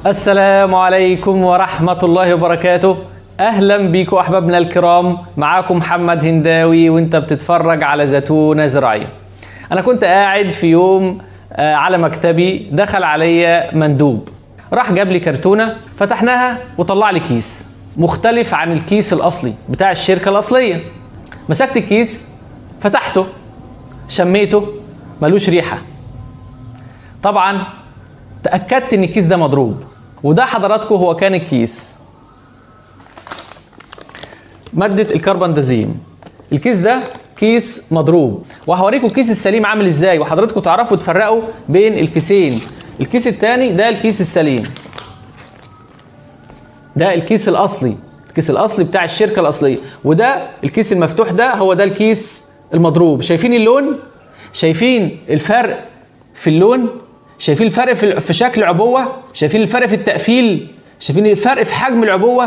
السلام عليكم ورحمة الله وبركاته أهلا بيكم أحبابنا الكرام معاكم محمد هنداوي وانت بتتفرج على زيتونة زراعية أنا كنت قاعد في يوم آه، على مكتبي دخل عليا مندوب راح جاب لي كرتونة فتحناها وطلع لي كيس مختلف عن الكيس الأصلي بتاع الشركة الأصلية مسكت الكيس فتحته شميته ملوش ريحة طبعا تأكدت ان الكيس ده مضروب وده حضراتكم هو كان الكيس مادة الكربندازيم الكيس ده كيس مضروب وهوريكم الكيس السليم عامل ازاي وحضراتكم تعرفوا تفرقوا بين الكيسين الكيس التاني ده الكيس السليم ده الكيس الاصلي الكيس الاصلي بتاع الشركه الاصليه وده الكيس المفتوح ده هو ده الكيس المضروب شايفين اللون شايفين الفرق في اللون شايفين الفرق في في شكل العبوه شايفين الفرق في التقفيل شايفين الفرق في حجم العبوه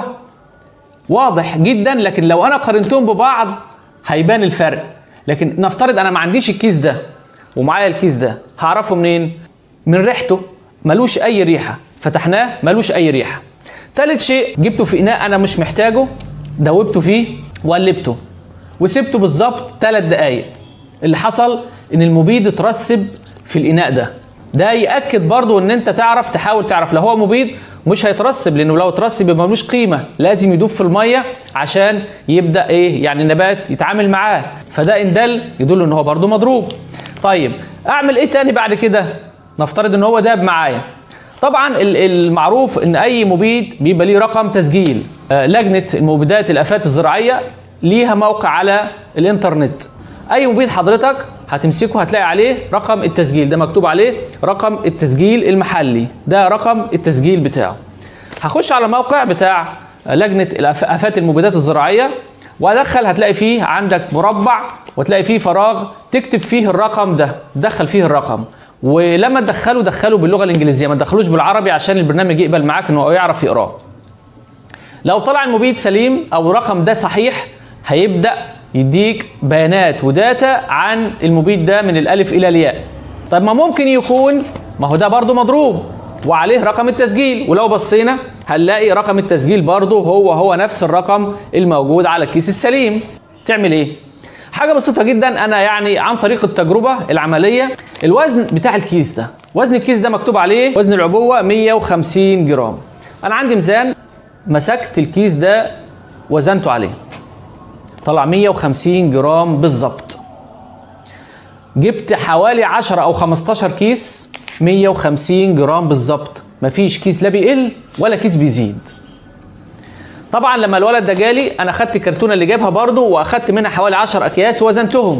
واضح جدا لكن لو انا قارنتهم ببعض هيبان الفرق لكن نفترض انا ما عنديش الكيس ده ومعايا الكيس ده هعرفه منين من ريحته ملوش اي ريحه فتحناه ملوش اي ريحه تالت شيء جبته في اناء انا مش محتاجه دوبته فيه وقلبته وسبته بالظبط ثلاث دقايق اللي حصل ان المبيد اترسب في الاناء ده ده ياكد برضو ان انت تعرف تحاول تعرف لو هو مبيد مش هيترسب لانه لو اترسب يبقى ملوش قيمه لازم يدوب في الميه عشان يبدا ايه يعني النبات يتعامل معاه فده ان دل يدل ان هو برضو مضروب طيب اعمل ايه تاني بعد كده نفترض ان هو داب معايا طبعا ال- المعروف ان اي مبيد بيبقى ليه رقم تسجيل آه، لجنه المبيدات الافات الزراعيه ليها موقع على الانترنت اي مبيد حضرتك هتمسكه هتلاقي عليه رقم التسجيل ده مكتوب عليه رقم التسجيل المحلي ده رقم التسجيل بتاعه هخش على الموقع بتاع لجنه الآف- افات المبيدات الزراعيه وادخل هتلاقي فيه عندك مربع وتلاقي فيه فراغ تكتب فيه الرقم ده تدخل فيه الرقم ولما تدخله دخله باللغه الانجليزيه ما تدخلوش بالعربي عشان البرنامج يقبل معاك انه يعرف يقراه لو طلع المبيد سليم او الرقم ده صحيح هيبدا يديك بيانات وداتا عن المبيد ده من الالف الى الياء طيب ما ممكن يكون ما هو ده برضو مضروب وعليه رقم التسجيل ولو بصينا هنلاقي رقم التسجيل برضو هو هو نفس الرقم الموجود على الكيس السليم تعمل ايه حاجة بسيطة جدا أنا يعني عن طريق التجربة العملية الوزن بتاع الكيس ده وزن الكيس ده مكتوب عليه وزن العبوة 150 جرام أنا عندي ميزان مسكت الكيس ده وزنته عليه طلع 150 جرام بالظبط جبت حوالي 10 او 15 كيس 150 جرام بالظبط مفيش كيس لا بيقل ولا كيس بيزيد طبعا لما الولد ده جالي انا خدت الكرتونه اللي جابها برضو واخدت منها حوالي 10 اكياس ووزنتهم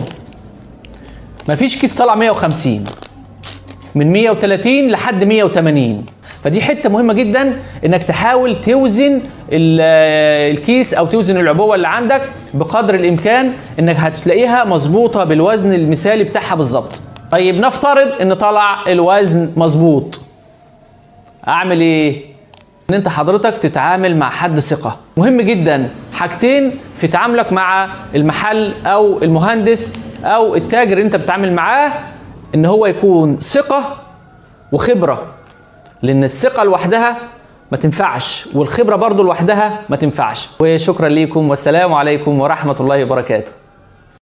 مفيش كيس طلع 150 من 130 لحد 180 فدي حته مهمه جدا انك تحاول توزن ال- الكيس او توزن العبوه اللي عندك بقدر الامكان انك هتلاقيها مظبوطه بالوزن المثالي بتاعها بالظبط طيب نفترض ان طلع الوزن مظبوط اعمل ايه ان انت حضرتك تتعامل مع حد ثقه مهم جدا حاجتين في تعاملك مع المحل او المهندس او التاجر اللي انت بتتعامل معاه ان هو يكون ثقه وخبره لان الثقه لوحدها ما تنفعش والخبره برضو لوحدها ما تنفعش وشكرا ليكم والسلام عليكم ورحمه الله وبركاته